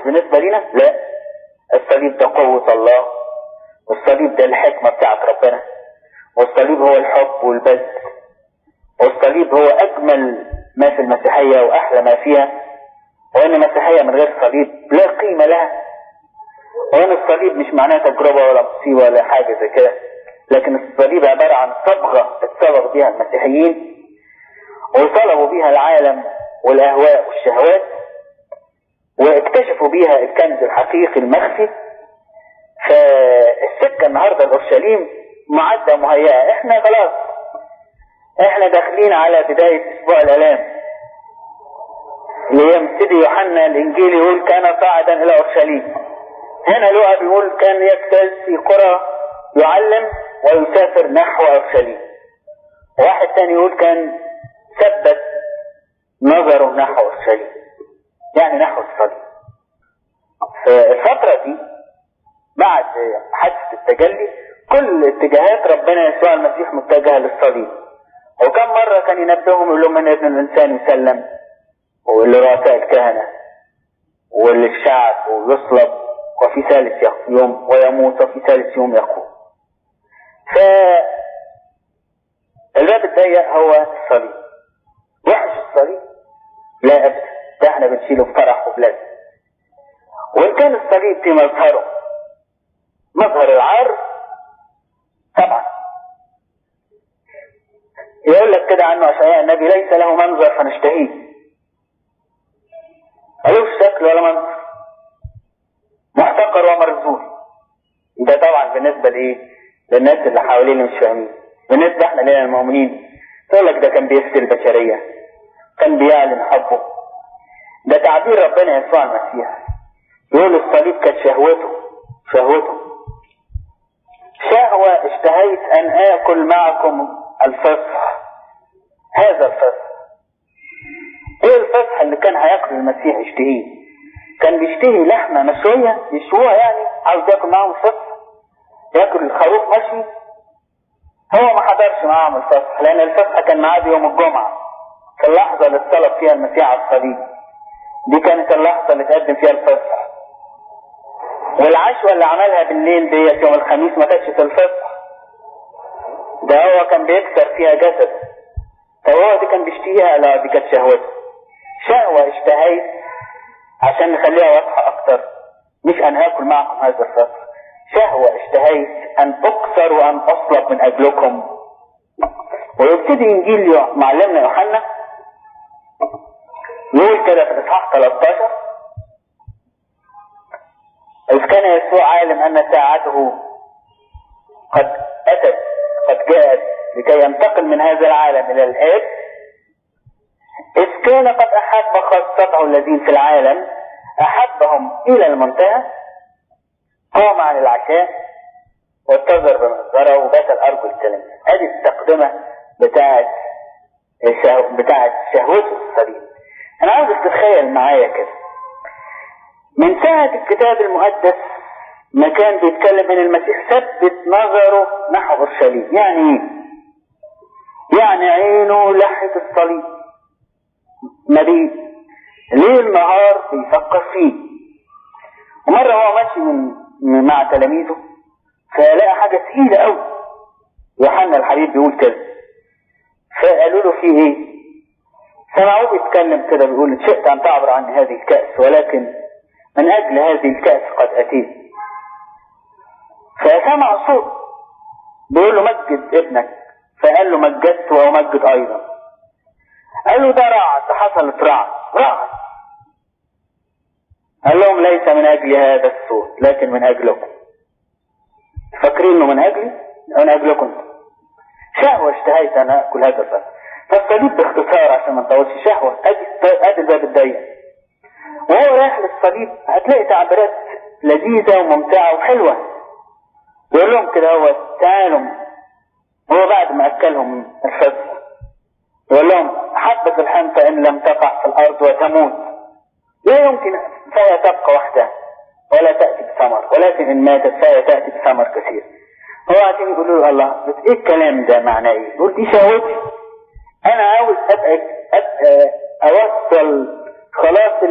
بالنسبة لنا لا الصليب ده قوة الله والصليب ده الحكمة بتاعت ربنا والصليب هو الحب والبذل والصليب هو أجمل ما في المسيحية وأحلى ما فيها وأن المسيحية من غير صليب لا قيمة لها وأن الصليب مش معناه تجربة ولا مصيبة ولا حاجة زي كده لكن الصليب عبارة عن صبغة اتصبغ بها المسيحيين وطلبوا بها العالم والأهواء والشهوات واكتشفوا بيها الكنز الحقيقي المخفي فالسكة النهاردة لأورشليم معدة مهيئة احنا خلاص احنا داخلين على بداية اسبوع الالام اللي يبتدي يوحنا الانجيل يقول كان صاعدا الى اورشليم هنا لوقا بيقول كان يجتاز في قرى يعلم ويسافر نحو اورشليم واحد تاني يقول كان ثبت نظره نحو اورشليم يعني نحو الصليب فالفترة دي بعد حادثة التجلي كل اتجاهات ربنا يسوع المسيح متجهة للصليب وكم مرة كان ينبههم يقول لهم ان ابن الانسان يسلم ولرؤساء الكهنة وللشعب ويصلب وفي ثالث يوم ويموت وفي ثالث يوم يقوم ف الباب الضيق هو الصليب وحش الصليب لا ابدا ده احنا بنشيله بفرح وبلاد وان كان الصليب في مظهره مظهر العار طبعا يقول لك كده عنه اشعياء النبي ليس له منظر فنشتهيه ملوش شكل ولا منظر محتقر ومرزول ده طبعا بالنسبه لايه للناس اللي حواليه اللي مش فاهمين بالنسبه احنا لنا المؤمنين يقول لك ده كان بيسر البشريه كان بيعلن حبه ده تعبير ربنا يسوع المسيح يقول الصليب كانت شهوته شهوته شهوة اشتهيت أن آكل معكم الفصح هذا الفصح ايه الفصح اللي كان هياكل المسيح يشتهيه كان بيشتهي لحمة مشوية يشوها يعني عاوز ياكل معاهم الفصح ياكل الخروف مشوي هو ما حضرش معاهم الفصح لأن الفصح كان معاد يوم الجمعة في اللحظة اللي اتصلب فيها المسيح على الصليب دي كانت اللحظة اللي تقدم فيها الفصح والعشوة اللي عملها بالليل ديت يوم الخميس ما كانتش في الفصح ده هو كان بيكسر فيها جسده فهو دي كان بيشتهيها لا دي كانت شهوته شهوة اشتهيت عشان نخليها واضحة أكتر مش أن آكل معكم هذا الفصل شهوة اشتهيت أن أكسر وأن أصلب من أجلكم ويبتدي إنجيل معلمنا يوحنا يقول كده في الإصحاح 13 إذ كان يسوع عالم أن ساعته قد أتت قد جاءت لكي ينتقل من هذا العالم إلى الآب إذ كان قد أحب خاصته الذين في العالم أحبهم إلى المنتهى قام عن العشاء واتزر بمنظره وبات أرجل التلاميذ هذه التقدمة بتاعت بتاعت شهوته الصليب أنا عاوزك تتخيل معايا كده من ساعة الكتاب المقدس ما كان بيتكلم ان المسيح ثبت نظره نحو اورشليم يعني ايه يعني عينه لحة الصليب مريض ليل نهار بيفكر فيه ومرة هو ماشي من مع تلاميذه فلقى حاجة تقيلة قوي يوحنا الحبيب بيقول كده فقالوا له في ايه سمعوه بيتكلم كده بيقول شئت ان تعبر عن هذه الكأس ولكن من أجل هذه الكأس قد أتيت فسمع صوت بيقول له مجد ابنك فقال له مجدت وأمجد أيضا قال له ده رعد ده حصلت رعد رعد قال لهم ليس من أجل هذا الصوت لكن من أجلكم فاكرين انه من أجلي من أجلكم شهوة اشتهيت أن أكل هذا الفصل فالصليب باختصار عشان ما نطولش شهوة أدي أدي الباب الضيق وهو رايح للصليب هتلاقي تعبيرات لذيذة وممتعة وحلوة يقول لهم كده هو تعالوا هو بعد ما أكلهم الفصل يقول لهم حبة الحنطة إن لم تقع في الأرض وتموت لا يمكن فهي تبقى وحدها ولا تأتي بثمر ولكن إن ماتت فهي تأتي بثمر كثير هو عشان يقولوا له الله بس إيه الكلام ده معناه إيه؟ يقول دي شهوتي أنا عاوز أبقى, أبقى أوصل خلاص